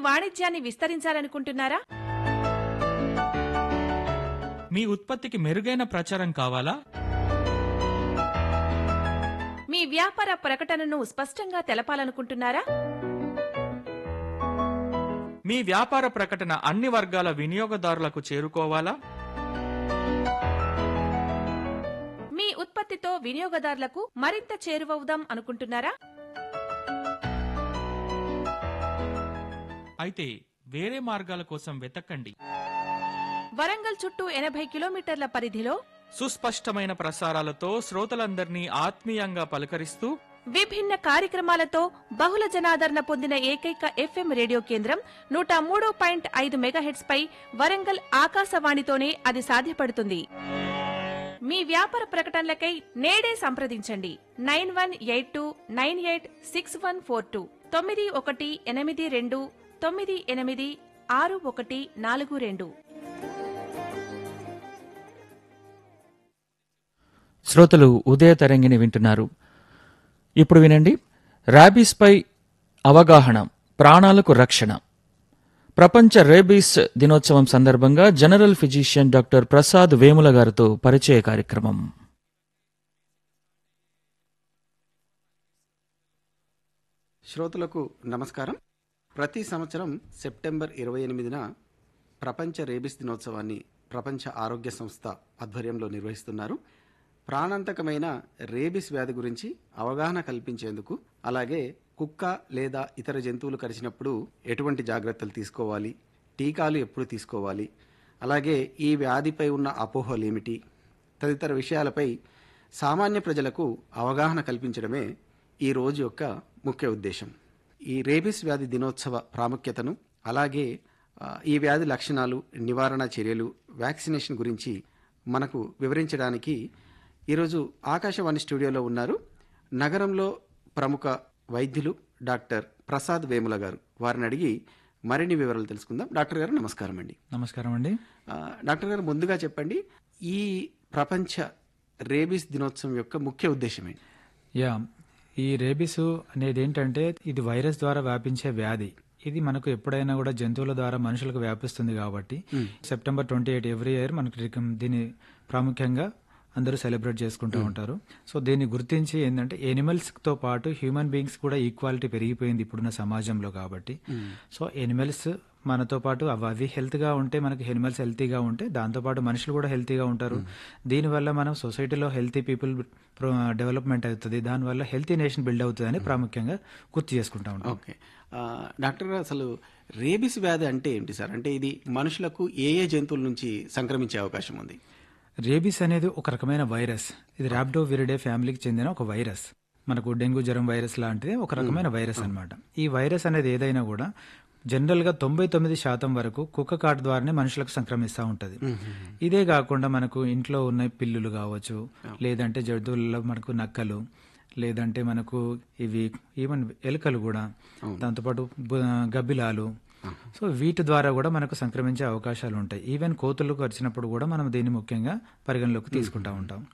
వాణిజ్యాన్ని విస్తరించాలనుకుంటున్నారా మీ ఉత్పత్తికి మెరుగైన ప్రచారం కావాలా మీ వ్యాపార ప్రకటనను స్పష్టంగా తెలపాలనుకుంటున్నారా మీ వ్యాపార ప్రకటన అన్ని వర్గాల వినియోగదారులకు చేరుకోవాలా మీ ఉత్పత్తితో వినియోగదారులకు మరింత చేరువవుదాం అనుకుంటున్నారా అయితే వేరే మార్గాల కోసం వెతకండి వరంగల్ చుట్టూ ఎనభై కిలోమీటర్ల పరిధిలో సుస్పష్టమైన ప్రసారాలతో శ్రోతలందరినీ ఆత్మీయంగా పలకరిస్తూ విభిన్న కార్యక్రమాలతో బహుళ జనాదరణ పొందిన ఏకైక ఎఫ్ఎం రేడియో కేంద్రం నూట మూడు పాయింట్ ఐదు మెగాహెట్స్ పై వరంగల్ ఆకాశవాణితోనే అది సాధ్యపడుతుంది మీ వ్యాపార ప్రకటనలకై నేడే సంప్రదించండి nine one eight two nine eight six one four two తొమ్మిది ఒకటి ఎనిమిది రెండు తొమ్మిది ఎనిమిది ఆరు ఒకటి నాలుగు రెండు శ్రోతలు ఉదయ తరంగిణి వింటున్నారు ఇప్పుడు వినండి ర్యాబీస్పై అవగాహన ప్రాణాలకు రక్షణ ప్రపంచ రేబీస్ దినోత్సవం సందర్భంగా general physician doctor Prasad Vemula గారితో పరిచయ కార్యక్రమం శ్రోతలకు నమస్కారం ప్రతి సంవత్సరం సెప్టెంబర్ ఇరవై ఎనిమిదిన ప్రపంచ రేబిస్ దినోత్సవాన్ని ప్రపంచ ఆరోగ్య సంస్థ ఆధ్వర్యంలో నిర్వహిస్తున్నారు ప్రాణాంతకమైన రేబిస్ వ్యాధి గురించి అవగాహన కల్పించేందుకు అలాగే కుక్క లేదా ఇతర జంతువులు కరిచినప్పుడు ఎటువంటి జాగ్రత్తలు తీసుకోవాలి టీకాలు ఎప్పుడు తీసుకోవాలి అలాగే ఈ వ్యాధిపై ఉన్న అపోహలు ఏమిటి తదితర విషయాలపై సామాన్య ప్రజలకు అవగాహన కల్పించడమే ఈ రోజు యొక్క ముఖ్య ఉద్దేశం ఈ రేబిస్ వ్యాధి దినోత్సవ ప్రాముఖ్యతను అలాగే ఆ, ఈ వ్యాధి లక్షణాలు నివారణ చర్యలు వ్యాక్సినేషన్ గురించి మనకు వివరించడానికి ఈరోజు ఆకాశవాణి స్టూడియోలో ఉన్నారు నగరంలో ప్రముఖ వైద్యులు డాక్టర్ ప్రసాద్ వేముల గారు వారిని అడిగి మరిన్ని వివరాలు తెలుసుకుందాం డాక్టర్ గారు నమస్కారం అండి నమస్కారం అండి ఆ, డాక్టర్ గారు ముందుగా చెప్పండి ఈ ప్రపంచ రేబీస్ దినోత్సవం యొక్క ముఖ్య ఉద్దేశం ఏంటి యా ఈ రేబిస్ అనేది ఏంటంటే ఇది వైరస్ ద్వారా వ్యాపించే వ్యాధి ఇది మనకు ఎప్పుడైనా కూడా జంతువుల ద్వారా మనుషులకు వ్యాపిస్తుంది కాబట్టి September twenty eight every year మనకు రికం- దీని ప్రాముఖ్యంగా అందరూ సెలబ్రేట్ చేసుకుంటూ ఉంటారు సో దీన్ని గుర్తించి ఏంటంటే ఎనిమల్స్ తో పాటు హ్యూమన్ బీయింగ్స్ కూడా ఈక్వాలిటీ పెరిగిపోయింది ఇప్పుడున్న సమాజంలో కాబట్టి సో ఎనిమల్స్ మనతో పాటు అవి అవి హెల్త్గా ఉంటే మనకి ఎనిమల్స్ హెల్తీగా ఉంటే దాంతోపాటు మనుషులు కూడా హెల్తీగా ఉంటారు దీనివల్ల మనం సొసైటీలో హెల్తీ పీపుల్ డెవలప్మెంట్ అవుతుంది దానివల్ల హెల్తీ నేషన్ బిల్డ్ అవుతుంది అని ప్రాముఖ్యంగా గుర్తు చేసుకుంటా ఉంటాం ఓకే ఆ, డాక్టర్ గారు అసలు రేబిస్ వ్యాధి అంటే ఏంటి సార్ అంటే ఇది మనుషులకు ఏ ఏ జంతువుల నుంచి సంక్రమించే అవకాశం ఉంది రేబీస్ అనేది ఒక రకమైన వైరస్ ఇది ర్యాబ్డో విరిడే ఫ్యామిలీకి చెందిన ఒక వైరస్ మనకు డెంగ్యూ జ్వరం వైరస్ లాంటిది ఒక రకమైన వైరస్ అన్నమాట ఈ వైరస్ అనేది ఏదైనా కూడా జనరల్ గా తొంభై తొమ్మిది శాతం వరకు కుక్క కాటు ద్వారానే మనుషులకు సంక్రమిస్తూ ఉంటది ఇదే కాకుండా మనకు ఇంట్లో ఉన్న పిల్లులు కావచ్చు లేదంటే జంతువులలో మనకు నక్కలు లేదంటే మనకు ఇవి ఈవెన్ ఎలుకలు కూడా దాంతోపాటు బు- గబ్బిలాలు సో వీటి ద్వారా కూడా మనకు సంక్రమించే అవకాశాలు ఉంటాయి ఈవెన్ కోతులకు వచ్చినప్పుడు కూడా మనం దీన్ని ముఖ్యంగా పరిగణలోకి తీసుకుంటా ఉంటాం